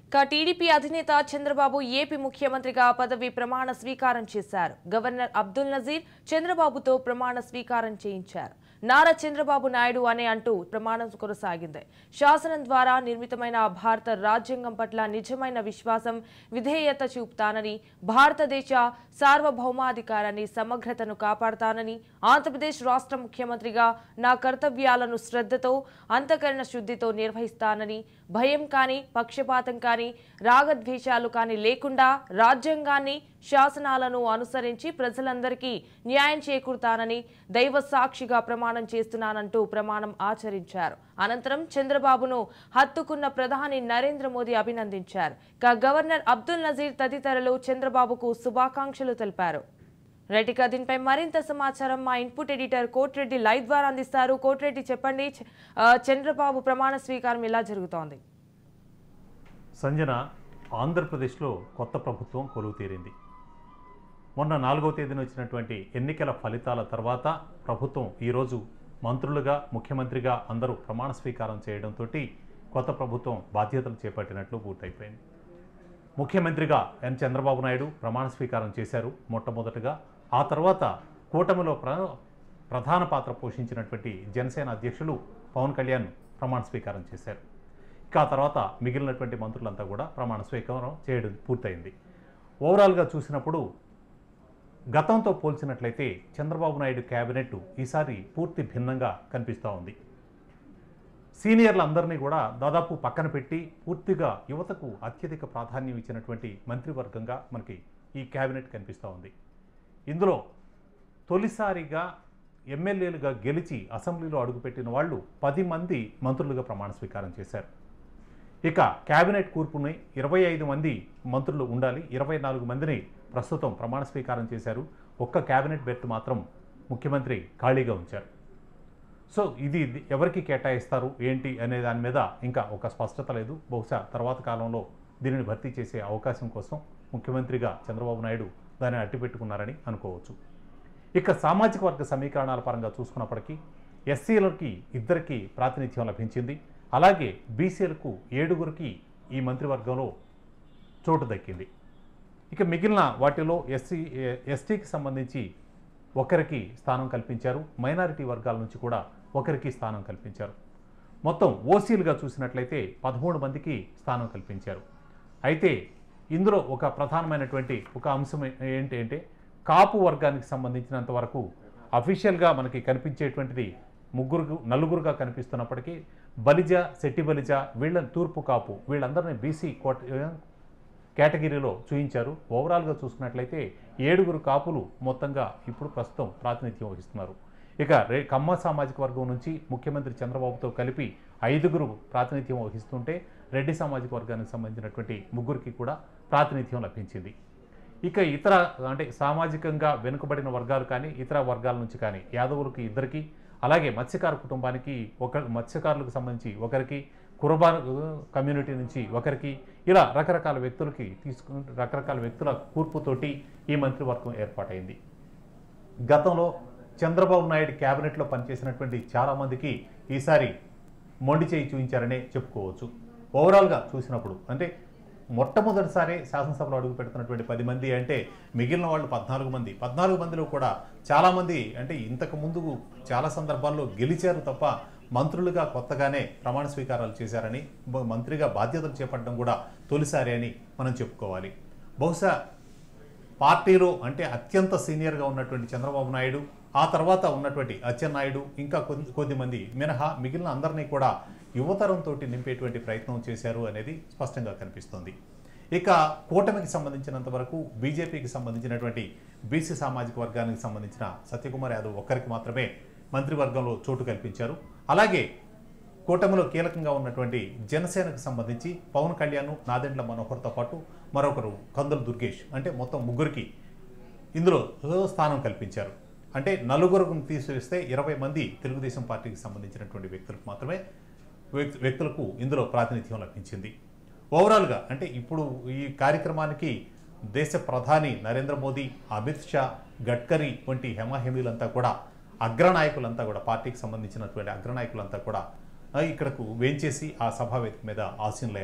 ఇక టీడీపీ అధినేత చంద్రబాబు ఏపీ ముఖ్యమంత్రిగా పదవి ప్రమాణ స్వీకారం చేశారు గవర్నర్ అబ్దుల్ నజీర్ చంద్రబాబుతో ప్రమాణ స్వీకారం చేయించారు నారా చంద్రబాబు నాయుడు అనే అంటూ ప్రమాణం కొనసాగింది శాసనం ద్వారా నిర్మితమైన భారత రాజ్యాంగం పట్ల నిజమైన విశ్వాసం విధేయత చూపుతానని భారతదేశ సార్వభౌమాధికారాన్ని సమగ్రతను కాపాడతానని ఆంధ్రప్రదేశ్ రాష్ట్ర ముఖ్యమంత్రిగా నా కర్తవ్యాలను శ్రద్ధతో అంతఃకరణ శుద్ధితో నిర్వహిస్తానని భయం కానీ పక్షపాతం కానీ రాగద్వేషాలు కానీ లేకుండా రాజ్యాంగాన్ని శాసనాలను అనుసరించి ప్రజలందరికీ న్యాయం చేకూరుతానని దైవ సాక్షిగా ప్రమాణం చేస్తున్నానంటూ ప్రమాణం ఆచరించారు అనంతరం చంద్రబాబును హత్తుకున్న ప్రధాని నరేంద్ర మోదీ అభినందించారు ఇక గవర్నర్ అబ్దుల్ నజీర్ తదితరులు చంద్రబాబుకు శుభాకాంక్షలు తెలిపారు రైట్ ఇక దీనిపై మరింత సమాచారం మా ఇన్పుట్ ఎడిటర్ కోటిరెడ్డి లైవ్ ద్వారా అందిస్తారు కోటిరెడ్డి చెప్పండి చ- ఆ, చంద్రబాబు ప్రమాణ స్వీకారం ఎలా జరుగుతోంది సంజన ఆంధ్రప్రదేశ్లో కొత్త ప్రభుత్వం కొలువు తీరింది మొన్న నాలుగవ తేదీన వచ్చినటువంటి ఎన్నికల ఫలితాల తర్వాత ప్రభుత్వం ఈరోజు మంత్రులుగా ముఖ్యమంత్రిగా అందరూ ప్రమాణ స్వీకారం చేయడంతో కొత్త ప్రభుత్వం బాధ్యతలు చేపట్టినట్లు పూర్తయిపోయింది ముఖ్యమంత్రిగా ఎన్ చంద్రబాబు నాయుడు ప్రమాణ స్వీకారం చేశారు మొట్టమొదటగా ఆ తర్వాత కూటమిలో ప్ర ప్రధాన పాత్ర పోషించినటువంటి జనసేన అధ్యక్షులు పవన్ కళ్యాణ్ ప్రమాణ స్వీకారం చేశారు ఇక ఆ తర్వాత మిగిలినటువంటి మంత్రులంతా కూడా ప్రమాణ స్వీకారం చేయడం పూర్తయింది ఓవరాల్గా చూసినప్పుడు గతంతో పోల్చినట్లయితే చంద్రబాబు నాయుడు క్యాబినెట్ ఈసారి పూర్తి భిన్నంగా కనిపిస్తూ ఉంది సీనియర్లందరినీ కూడా దాదాపు పక్కన పెట్టి పూర్తిగా యువతకు అత్యధిక ప్రాధాన్యం ఇచ్చినటువంటి మంత్రివర్గంగా మనకి ఈ క్యాబినెట్ కనిపిస్తూ ఉంది ఇందులో తొలిసారిగా ఎమ్మెల్యేలుగా గెలిచి అసెంబ్లీలో అడుగుపెట్టిన వాళ్ళు పది మంది మంత్రులుగా ప్రమాణ స్వీకారం చేశారు ఇక కేబినెట్ కూర్పుని ఇరవై ఐదు మంది మంత్రులు ఉండాలి ఇరవై నాలుగు మందిని ప్రస్తుతం ప్రమాణ స్వీకారం చేశారు ఒక్క కేబినెట్ బెర్త్ మాత్రం ముఖ్యమంత్రి ఖాళీగా ఉంచారు సో ఇది ఇది ఎవరికి కేటాయిస్తారు ఏంటి అనే దాని మీద ఇంకా ఒక స్పష్టత లేదు బహుశా తర్వాత కాలంలో దీనిని భర్తీ చేసే అవకాశం కోసం ముఖ్యమంత్రిగా చంద్రబాబు నాయుడు దాన్ని అట్టిపెట్టుకున్నారని అనుకోవచ్చు ఇక సామాజిక వర్గ సమీకరణాల పరంగా చూసుకున్నప్పటికీ ఎస్సీలకి ఇద్దరికి ప్రాతినిధ్యం లభించింది అలాగే బీసీలకు ఏడుగురికి ఈ మంత్రివర్గంలో చోటు దక్కింది ఇక మిగిలిన వాటిలో ఎస్సీ ఎస్టీకి సంబంధించి ఒకరికి స్థానం కల్పించారు మైనారిటీ వర్గాల నుంచి కూడా ఒకరికి స్థానం కల్పించారు మొత్తం ఓసీలుగా చూసినట్లయితే పదమూడు మందికి స్థానం కల్పించారు అయితే ఇందులో ఒక ప్రధానమైనటువంటి ఒక అంశం ఏంటి అంటే కాపు వర్గానికి సంబంధించినంత వరకు అఫీషియల్గా మనకి కనిపించేటువంటిది ముగ్గురు నలుగురుగా కనిపిస్తున్నప్పటికీ బలిజ శెట్టి బలిజ వీళ్ళ తూర్పు కాపు వీళ్ళందరినీ బీసీ కోట కేటగిరీలో చూయించారు ఓవరాల్గా చూసుకున్నట్లయితే ఏడుగురు కాపులు మొత్తంగా ఇప్పుడు ప్రస్తుతం ప్రాతినిధ్యం వహిస్తున్నారు ఇక రే కమ్మ సామాజిక వర్గం నుంచి ముఖ్యమంత్రి చంద్రబాబుతో కలిపి ఐదుగురు ప్రాతినిధ్యం వహిస్తుంటే రెడ్డి సామాజిక వర్గానికి సంబంధించినటువంటి ముగ్గురికి కూడా ప్రాతినిధ్యం లభించింది ఇక ఇతర అంటే సామాజికంగా వెనుకబడిన వర్గాలు కానీ ఇతర వర్గాల నుంచి కానీ యాదవులకు ఇద్దరికి అలాగే మత్స్యకార కుటుంబానికి ఒక మత్స్యకారులకు సంబంధించి ఒకరికి కురబా కమ్యూనిటీ నుంచి ఒకరికి ఇలా రకరకాల వ్యక్తులకి తీసుకు రకరకాల వ్యక్తుల కూర్పుతోటి ఈ మంత్రివర్గం ఏర్పాటైంది గతంలో చంద్రబాబు నాయుడు క్యాబినెట్లో పనిచేసినటువంటి చాలామందికి ఈసారి మొండి చేయి చూపించారనే చెప్పుకోవచ్చు ఓవరాల్గా చూసినప్పుడు అంటే మొట్టమొదటిసారి శాసనసభలో అడుగు పెడుతున్నటువంటి పది మంది అంటే మిగిలిన వాళ్ళు పద్నాలుగు మంది పద్నాలుగు మందిలో కూడా చాలామంది అంటే ఇంతకు ముందు చాలా సందర్భాల్లో గెలిచారు తప్ప మంత్రులుగా కొత్తగానే ప్రమాణ స్వీకారాలు చేశారని బ- మంత్రిగా బాధ్యతలు చేపట్టడం కూడా తొలిసారి అని మనం చెప్పుకోవాలి బహుశా పార్టీలో అంటే అత్యంత సీనియర్గా ఉన్నటువంటి చంద్రబాబు నాయుడు ఆ తర్వాత ఉన్నటువంటి అచ్చెన్నాయుడు ఇంకా కొద్ది కొద్దిమంది మినహా మిగిలిన అందరినీ కూడా యువతరంతో నింపేటువంటి ప్రయత్నం చేశారు అనేది స్పష్టంగా కనిపిస్తోంది ఇక కూటమికి సంబంధించినంత వరకు బీజేపీకి సంబంధించినటువంటి బీసీ సామాజిక వర్గానికి సంబంధించిన సత్యకుమార్ యాదవ్ ఒక్కరికి మాత్రమే మంత్రివర్గంలో చోటు కల్పించారు అలాగే కూటమిలో కీలకంగా ఉన్నటువంటి జనసేనకు సంబంధించి పవన్ కళ్యాణ్ నాదెండ్ల మనోహర్తో పాటు మరొకరు కందుల దుర్గేష్ అంటే మొత్తం ముగ్గురికి ఇందులో స్థానం కల్పించారు అంటే నలుగురును తీసివేస్తే ఇరవై మంది తెలుగుదేశం పార్టీకి సంబంధించినటువంటి వ్యక్తులకు మాత్రమే వ్యక్తి- వ్యక్తులకు ఇందులో ప్రాతినిధ్యం లభించింది ఓవరాల్గా అంటే ఇప్పుడు ఈ కార్యక్రమానికి దేశ ప్రధాని నరేంద్ర మోదీ అమిత్ షా గడ్కరీ వంటి హెమాహెమీలంతా కూడా అగ్రనాయకులంతా కూడా పార్టీకి సంబంధించినటువంటి అగ్రనాయకులంతా కూడా ఆ, ఇక్కడకు వేంచేసి ఆ సభా వేదిక మీద ఆసీనులయ్యారు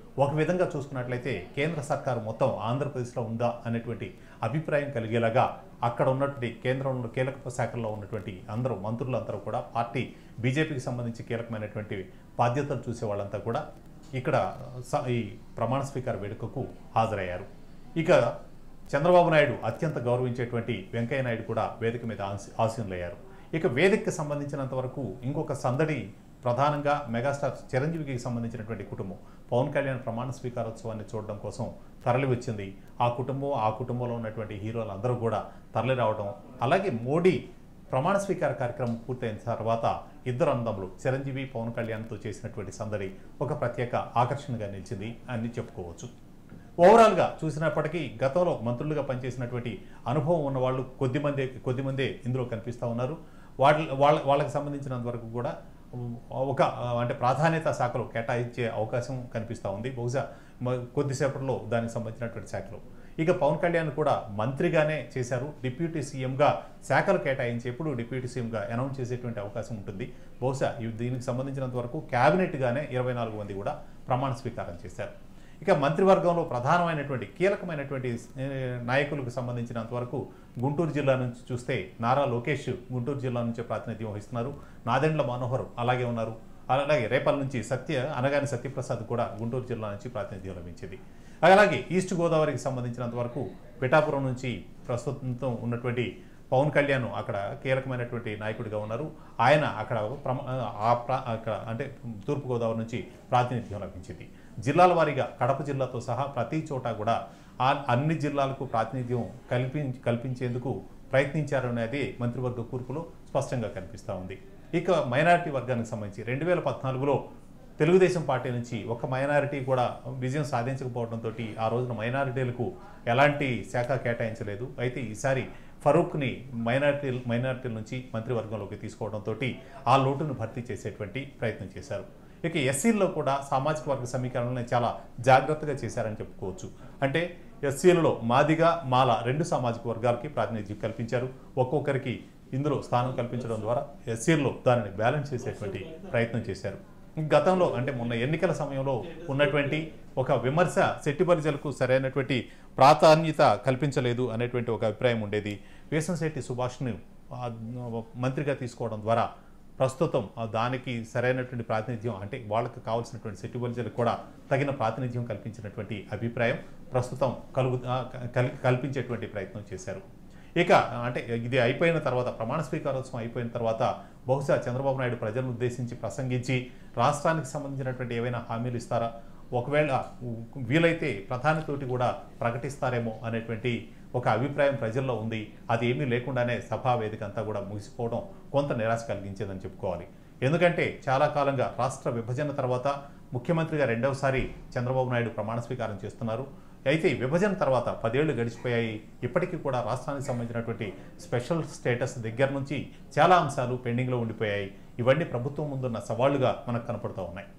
ఒక విధంగా చూసుకున్నట్లయితే కేంద్ర సర్కారు మొత్తం ఆంధ్రప్రదేశ్లో ఉందా అనేటువంటి అభిప్రాయం కలిగేలాగా అక్కడ ఉన్నటువంటి కేంద్రంలో కీలక శాఖల్లో ఉన్నటువంటి అందరూ మంత్రులందరూ కూడా పార్టీ బీజేపీకి సంబంధించి కీలకమైనటువంటి బాధ్యతలు చూసే వాళ్ళంతా కూడా ఇక్కడ స- ఈ ప్రమాణ స్వీకార వేడుకకు హాజరయ్యారు ఇక చంద్రబాబు నాయుడు అత్యంత గౌరవించేటువంటి వెంకయ్య నాయుడు కూడా వేదిక మీద ఆసి- ఆసీనులయ్యారు ఇక వేదికకి సంబంధించినంత వరకు ఇంకొక సందడి ప్రధానంగా మెగాస్టార్ చిరంజీవికి సంబంధించినటువంటి కుటుంబం పవన్ కళ్యాణ్ ప్రమాణ స్వీకారోత్సవాన్ని చూడడం కోసం తరలి వచ్చింది ఆ కుటుంబం ఆ కుటుంబంలో ఉన్నటువంటి హీరోలు అందరూ కూడా తరలి రావడం అలాగే మోడీ ప్రమాణ స్వీకార కార్యక్రమం పూర్తయిన తర్వాత ఇద్దరు అందములు చిరంజీవి పవన్ కళ్యాణ్తో చేసినటువంటి సందడి ఒక ప్రత్యేక ఆకర్షణగా నిలిచింది అని చెప్పుకోవచ్చు ఓవరాల్గా చూసినప్పటికీ గతంలో మంత్రులుగా పనిచేసినటువంటి అనుభవం ఉన్న వాళ్ళు కొద్దిమందే కొద్దిమందే ఇందులో కనిపిస్తూ ఉన్నారు వాళ్ళ వాళ్ళ వాళ్ళకి సంబంధించినంత వరకు కూడా ఉమ్, ఒక ఆ, అంటే ప్రాధాన్యత శాఖలు కేటాయించే అవకాశం కనిపిస్తూ ఉంది బహుశా మ- కొద్దిసేపట్లో దానికి సంబంధించినటువంటి శాఖలు ఇక పవన్ కళ్యాణ్ కూడా మంత్రిగానే చేశారు డిప్యూటీ సీఎంగా శాఖలు కేటాయించి ఎప్పుడు డిప్యూటీ సీఎంగా అనౌన్స్ చేసేటువంటి అవకాశం ఉంటుంది బహుశా ఇవి దీనికి సంబంధించినంత వరకు క్యాబినెట్గానే ఇరవై నాలుగు మంది కూడా ప్రమాణ స్వీకారం చేశారు ఇక మంత్రివర్గంలో ప్రధానమైనటువంటి కీలకమైనటువంటి ఏ, నాయకులకు సంబంధించినంత వరకు గుంటూరు జిల్లా నుంచి చూస్తే నారా లోకేష్ గుంటూరు జిల్లా నుంచే ప్రాతినిధ్యం వహిస్తున్నారు నాదెండ్ల మనోహర్ అలాగే ఉన్నారు అలాగే రేపల నుంచి సత్య అనగాని సత్యప్రసాద్ కూడా గుంటూరు జిల్లా నుంచి ప్రాతినిధ్యం లభించింది అలాగే ఈస్ట్ గోదావరికి సంబంధించినంత వరకు పిఠాపురం నుంచి ప్రస్తుతం ఉన్నటువంటి పవన్ కళ్యాణ్ అక్కడ కీలకమైనటువంటి నాయకుడిగా ఉన్నారు ఆయన అక్కడ ప్రమ ఆ ప్రా అక్కడ అంటే తూర్పుగోదావరి నుంచి ప్రాతినిధ్యం లభించింది జిల్లాల వారీగా కడప జిల్లాతో సహా ప్రతి చోట కూడా ఆ అన్ని జిల్లాలకు ప్రాతినిధ్యం కల్పి కల్పించేందుకు ప్రయత్నించారనేది మంత్రివర్గ కూర్పులో స్పష్టంగా కనిపిస్తూ ఉంది ఇక మైనారిటీ వర్గానికి సంబంధించి రెండు వేల పద్నాలుగులో తెలుగుదేశం పార్టీ నుంచి ఒక మైనారిటీ కూడా విజయం సాధించకపోవడంతో ఆ రోజున మైనారిటీలకు ఎలాంటి శాఖ కేటాయించలేదు అయితే ఈసారి ఫరూక్ని మైనారిటీ మైనారిటీల నుంచి మంత్రివర్గంలోకి తీసుకోవడంతో ఆ లోటును భర్తీ చేసేటువంటి ప్రయత్నం చేశారు ఇక ఎస్సీల్లో కూడా సామాజిక వర్గ సమీకరణలను చాలా జాగ్రత్తగా చేశారని చెప్పుకోవచ్చు అంటే ఎస్సీలలో మాదిగా మాల రెండు సామాజిక వర్గాలకి ప్రాతినిధ్యం కల్పించారు ఒక్కొక్కరికి ఇందులో స్థానం కల్పించడం ద్వారా ఎస్సీల్లో దానిని బ్యాలెన్స్ చేసేటువంటి ప్రయత్నం చేశారు గతంలో అంటే మొన్న ఎన్నికల సమయంలో ఉన్నటువంటి ఒక విమర్శ శెట్టి పరిజలకు సరైనటువంటి ప్రాధాన్యత కల్పించలేదు అనేటువంటి ఒక అభిప్రాయం ఉండేది వేసంశెట్టి సుభాష్ను ఆ, మంత్రిగా తీసుకోవడం ద్వారా ప్రస్తుతం ఆ దానికి సరైనటువంటి ప్రాతినిధ్యం అంటే వాళ్ళకి కావాల్సినటువంటి శెట్టి పరిజలకు కూడా తగిన ప్రాతినిధ్యం కల్పించినటువంటి అభిప్రాయం ప్రస్తుతం కలుగు ఆ, కల్- కల్పించేటువంటి ప్రయత్నం చేశారు ఇక అంటే ఇది అయిపోయిన తర్వాత ప్రమాణ స్వీకారోత్సవం అయిపోయిన తర్వాత బహుశా చంద్రబాబు నాయుడు ప్రజలను ఉద్దేశించి ప్రసంగించి రాష్ట్రానికి సంబంధించినటువంటి ఏవైనా హామీలు ఇస్తారా ఒకవేళ వీలైతే ప్రధానితోటి కూడా ప్రకటిస్తారేమో అనేటువంటి ఒక అభిప్రాయం ప్రజల్లో ఉంది అది ఏమీ లేకుండానే సభా వేదిక అంతా కూడా ముగిసిపోవడం కొంత నిరాశ కలిగించేదని చెప్పుకోవాలి ఎందుకంటే చాలా కాలంగా రాష్ట్ర విభజన తర్వాత ముఖ్యమంత్రిగా రెండవసారి చంద్రబాబు నాయుడు ప్రమాణ స్వీకారం చేస్తున్నారు అయితే ఈ విభజన తర్వాత పదేళ్లు గడిచిపోయాయి ఇప్పటికీ కూడా రాష్ట్రానికి సంబంధించినటువంటి స్పెషల్ స్టేటస్ దగ్గర నుంచి చాలా అంశాలు పెండింగ్లో ఉండిపోయాయి ఇవన్నీ ప్రభుత్వం ముందున్న సవాళ్లుగా మనకు కనపడుతూ ఉన్నాయి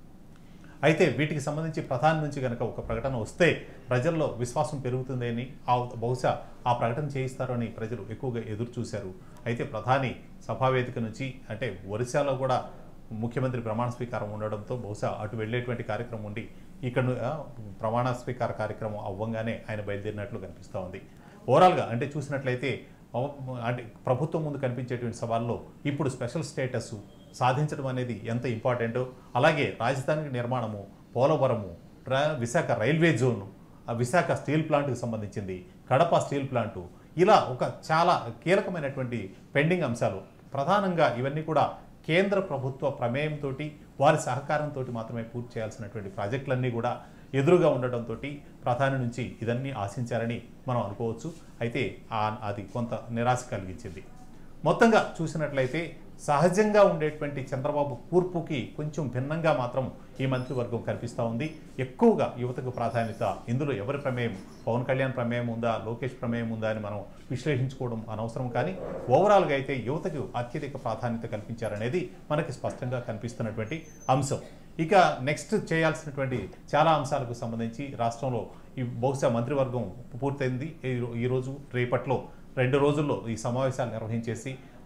అయితే వీటికి సంబంధించి ప్రధాని నుంచి కనుక ఒక ప్రకటన వస్తే ప్రజల్లో విశ్వాసం పెరుగుతుందని ఆ బహుశా ఆ ప్రకటన చేయిస్తారని ప్రజలు ఎక్కువగా ఎదురు చూశారు అయితే ప్రధాని సభావేదిక నుంచి అంటే ఒరిస్సాలో కూడా ముఖ్యమంత్రి ప్రమాణ స్వీకారం ఉండడంతో బహుశా అటు వెళ్ళేటువంటి కార్యక్రమం ఉండి ఇక్కడ ఆ, ప్రమాణ స్వీకార కార్యక్రమం అవ్వంగానే ఆయన బయలుదేరినట్లు కనిపిస్తూ ఉంది ఓవరాల్గా అంటే చూసినట్లయితే అవ- అంటే ప్రభుత్వం ముందు కనిపించేటువంటి సవాల్లో ఇప్పుడు స్పెషల్ స్టేటస్ సాధించడం అనేది ఎంత ఇంపార్టెంటో అలాగే రాజధాని నిర్మాణము పోలవరము రా- విశాఖ రైల్వే జోను ఆ విశాఖ స్టీల్ ప్లాంట్కి సంబంధించింది కడప స్టీల్ ప్లాంటు ఇలా ఒక చాలా కీలకమైనటువంటి పెండింగ్ అంశాలు ప్రధానంగా ఇవన్నీ కూడా కేంద్ర ప్రభుత్వ ప్రమేయంతో వారి సహకారంతో మాత్రమే పూర్తి చేయాల్సినటువంటి ప్రాజెక్టులన్నీ కూడా ఎదురుగా ఉండటంతో ప్రధాని నుంచి ఇదన్నీ ఆశించారని మనం అనుకోవచ్చు అయితే ఆ- అది కొంత నిరాశ కలిగించింది మొత్తంగా చూసినట్లయితే సహజంగా ఉండేటువంటి చంద్రబాబు కూర్పుకి కొంచెం భిన్నంగా మాత్రం ఈ మంత్రివర్గం కనిపిస్తూ ఉంది ఎక్కువగా యువతకు ప్రాధాన్యత ఇందులో ఎవరి ప్రమేయం పవన్ కళ్యాణ్ ప్రమేయం ఉందా లోకేష్ ప్రమేయం ఉందా అని మనం విశ్లేషించుకోవడం అనవసరం కానీ ఓవరాల్గా అయితే యువతకు అత్యధిక ప్రాధాన్యత కల్పించారనేది మనకి స్పష్టంగా కనిపిస్తున్నటువంటి అంశం ఇక నెక్స్ట్ చేయాల్సినటువంటి చాలా అంశాలకు సంబంధించి రాష్ట్రంలో ఈ బహుశా మంత్రివర్గం పూర్తయింది ఈ రో- ఈ రోజు రేపట్లో రెండు రోజుల్లో ఈ సమావేశాలు నిర్వహించేసి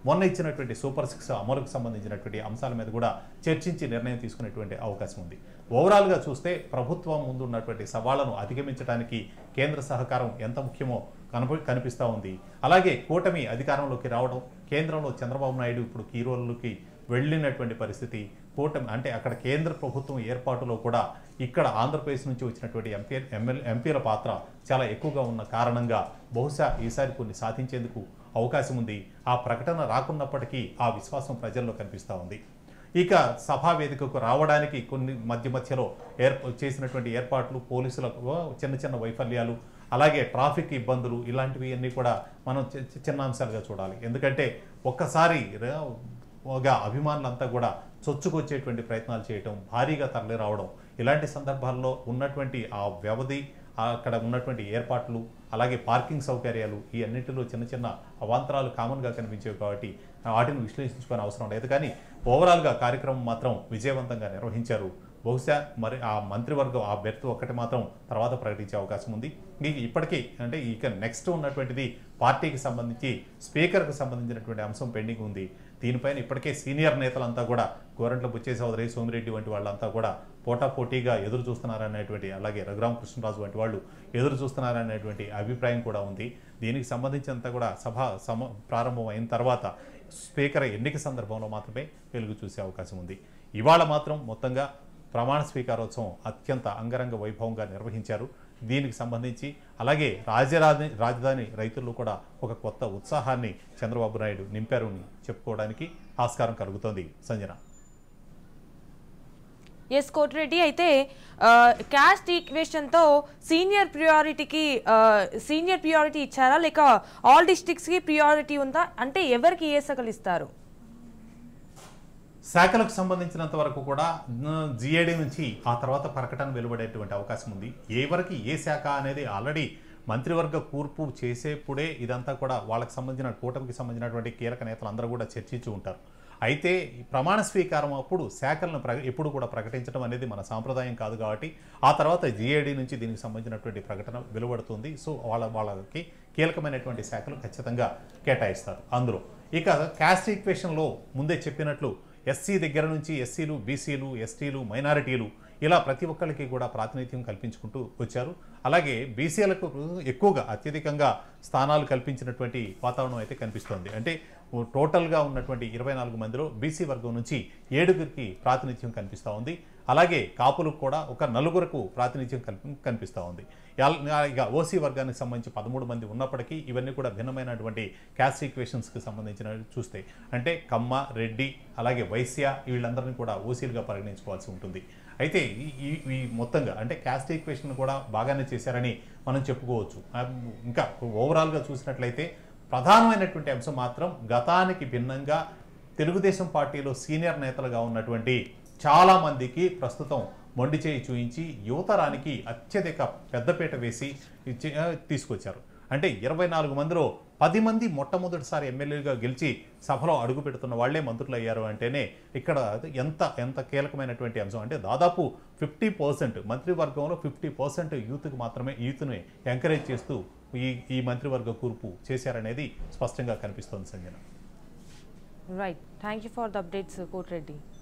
మొన్న ఇచ్చినటువంటి సూపర్ సిక్స్ అమలుకు సంబంధించినటువంటి అంశాల మీద కూడా చర్చించి నిర్ణయం తీసుకునేటువంటి అవకాశం ఉంది ఓవరాల్గా చూస్తే ప్రభుత్వం ముందు ఉన్నటువంటి సవాళ్లను అధిగమించడానికి కేంద్ర సహకారం ఎంత ముఖ్యమో కనప కనిపిస్తూ ఉంది అలాగే కూటమి అధికారంలోకి రావడం కేంద్రంలో చంద్రబాబు నాయుడు ఇప్పుడు కీ రోల్లోకి వెళ్ళినటువంటి పరిస్థితి కూటమి అంటే అక్కడ కేంద్ర ప్రభుత్వం ఏర్పాటులో కూడా ఇక్కడ ఆంధ్రప్రదేశ్ నుంచి వచ్చినటువంటి ఎంపీ ఎమ్మెల్యే ఎంపీల పాత్ర చాలా ఎక్కువగా ఉన్న కారణంగా బహుశా ఈసారి కొన్ని సాధించేందుకు అవకాశం ఉంది ఆ ప్రకటన రాకున్నప్పటికీ ఆ విశ్వాసం ప్రజల్లో కనిపిస్తూ ఉంది ఇక సభా వేదికకు రావడానికి కొన్ని మధ్య మధ్యలో ఏర్ చేసినటువంటి ఏర్పాట్లు పోలీసులకు చిన్న చిన్న వైఫల్యాలు అలాగే ట్రాఫిక్ ఇబ్బందులు ఇలాంటివి అన్నీ కూడా మనం చి- చి- చిన్న అంశాలుగా చూడాలి ఎందుకంటే ఒక్కసారి ర- ఒక అభిమానులంతా కూడా చొచ్చుకొచ్చేటువంటి ప్రయత్నాలు చేయటం భారీగా తరలి రావడం ఇలాంటి సందర్భాల్లో ఉన్నటువంటి ఆ వ్యవధి ఆ అక్కడ ఉన్నటువంటి ఏర్పాట్లు అలాగే పార్కింగ్ సౌకర్యాలు ఈ అన్నింటిలో చిన్న చిన్న అవాంతరాలు కామన్గా కనిపించేవి కాబట్టి వాటిని విశ్లేషించుకునే అవసరం లేదు కానీ ఓవరాల్గా కార్యక్రమం మాత్రం విజయవంతంగా నిర్వహించారు బహుశా మరి ఆ మంత్రివర్గం ఆ బెర్త్ ఒక్కటి మాత్రం తర్వాత ప్రకటించే అవకాశం ఉంది ఇక ఇప్పటికీ అంటే ఇక నెక్స్ట్ ఉన్నటువంటిది పార్టీకి సంబంధించి స్పీకర్కు సంబంధించినటువంటి అంశం పెండింగ్ ఉంది దీనిపైన ఇప్పటికే సీనియర్ నేతలంతా కూడా గోరంట్ల బుచ్చే సోదరి సోమిరెడ్డి వంటి వాళ్ళంతా కూడా పోటాపోటీగా ఎదురు చూస్తున్నారనేటువంటి అలాగే రఘురామ కృష్ణరాజు వంటి వాళ్ళు ఎదురు చూస్తున్నారనేటువంటి అభిప్రాయం కూడా ఉంది దీనికి సంబంధించినంత కూడా సభ సమ ప్రారంభం అయిన తర్వాత స్పీకర్ ఎన్నిక సందర్భంలో మాత్రమే వెలుగు చూసే అవకాశం ఉంది ఇవాళ మాత్రం మొత్తంగా ప్రమాణ స్వీకారోత్సవం అత్యంత అంగరంగ వైభవంగా నిర్వహించారు దీనికి సంబంధించి అలాగే రాజరాజధాని రాజధాని రైతుల్లో కూడా ఒక కొత్త ఉత్సాహాన్ని చంద్రబాబు నాయుడు నింపారు అని చెప్పుకోవడానికి ఆస్కారం కలుగుతోంది సంజన ఎస్ కోటిరెడ్డి అయితే క్యాస్ట్ ఈక్వేషన్తో సీనియర్ ప్రియారిటీకి సీనియర్ ప్రియారిటీ ఇచ్చారా లేక ఆల్ డిస్ట్రిక్ట్స్కి ప్రియారిటీ ఉందా అంటే ఎవరికి ఏ సగలు ఇస్తారు శాఖలకు సంబంధించినంత వరకు కూడా జిఏడి నుంచి ఆ తర్వాత ప్రకటన వెలువడేటువంటి అవకాశం ఉంది ఏ వరకు ఏ శాఖ అనేది ఆల్రెడీ మంత్రివర్గ కూర్పు చేసేప్పుడే ఇదంతా కూడా వాళ్ళకి సంబంధించిన కూటమికి సంబంధించినటువంటి కీలక నేతలు అందరూ కూడా చర్చించి ఉంటారు అయితే ఈ ప్రమాణ స్వీకారం అప్పుడు శాఖలను ప్ర ఎప్పుడు కూడా ప్రకటించడం అనేది మన సాంప్రదాయం కాదు కాబట్టి ఆ తర్వాత జిఏడి నుంచి దీనికి సంబంధించినటువంటి ప్రకటన వెలువడుతుంది సో వాళ్ళ వాళ్ళకి కీలకమైనటువంటి శాఖలు ఖచ్చితంగా కేటాయిస్తారు అందులో ఇక క్యాస్ట్ ఈక్వేషన్లో ముందే చెప్పినట్లు ఎస్సీ దగ్గర నుంచి ఎస్సీలు బీసీలు ఎస్టీలు మైనారిటీలు ఇలా ప్రతి ఒక్కరికి కూడా ప్రాతినిధ్యం కల్పించుకుంటూ వచ్చారు అలాగే బీసీలకు ఎక్కువగా అత్యధికంగా స్థానాలు కల్పించినటువంటి వాతావరణం అయితే కనిపిస్తోంది అంటే టోటల్గా ఉన్నటువంటి ఇరవై నాలుగు మందిలో బీసీ వర్గం నుంచి ఏడుగురికి ప్రాతినిధ్యం కనిపిస్తూ ఉంది అలాగే కాపులకు కూడా ఒక నలుగురకు ప్రాతినిధ్యం కల్పి కనిపిస్తూ ఉంది యాల్- ఇక ఓసీ వర్గానికి సంబంధించి పదమూడు మంది ఉన్నప్పటికీ ఇవన్నీ కూడా భిన్నమైనటువంటి క్యాస్ట్ ఈక్వేషన్స్కి సంబంధించిన చూస్తే అంటే కమ్మ రెడ్డి అలాగే వైశ్య వీళ్ళందరినీ కూడా ఓసీలుగా పరిగణించుకోవాల్సి ఉంటుంది అయితే ఈ- ఈ ఈ మొత్తంగా అంటే క్యాస్ట్ ఈక్వేషన్ కూడా బాగానే చేశారని మనం చెప్పుకోవచ్చు ఆ, ఇంకా ఓవరాల్గా చూసినట్లయితే ప్రధానమైనటువంటి అంశం మాత్రం గతానికి భిన్నంగా తెలుగుదేశం పార్టీలో సీనియర్ నేతలుగా ఉన్నటువంటి చాలా మందికి ప్రస్తుతం మొండి చేయి చూయించి యువతరానికి అత్యధిక పెద్దపీట వేసి ఇచ్చి- ఆ, తీసుకొచ్చారు అంటే ఇరవై నాలుగు మందిలో పది మంది మొట్టమొదటిసారి ఎమ్మెల్యేగా గెలిచి సభలో అడుగు పెడుతున్న వాళ్లే మంత్రులు అయ్యారు అంటేనే ఇక్కడ ఎంత ఎంత కీలకమైనటువంటి అంశం అంటే దాదాపు ఫిఫ్టీ పర్సెంట్ మంత్రివర్గంలో ఫిఫ్టీ పర్సెంట్ యూత్కి మాత్రమే యూత్ని ఎంకరేజ్ చేస్తూ ఈ ఈ మంత్రివర్గ కూర్పు చేశారనేది స్పష్టంగా కనిపిస్తోంది Sanjana right thank you for the updates Koti Reddy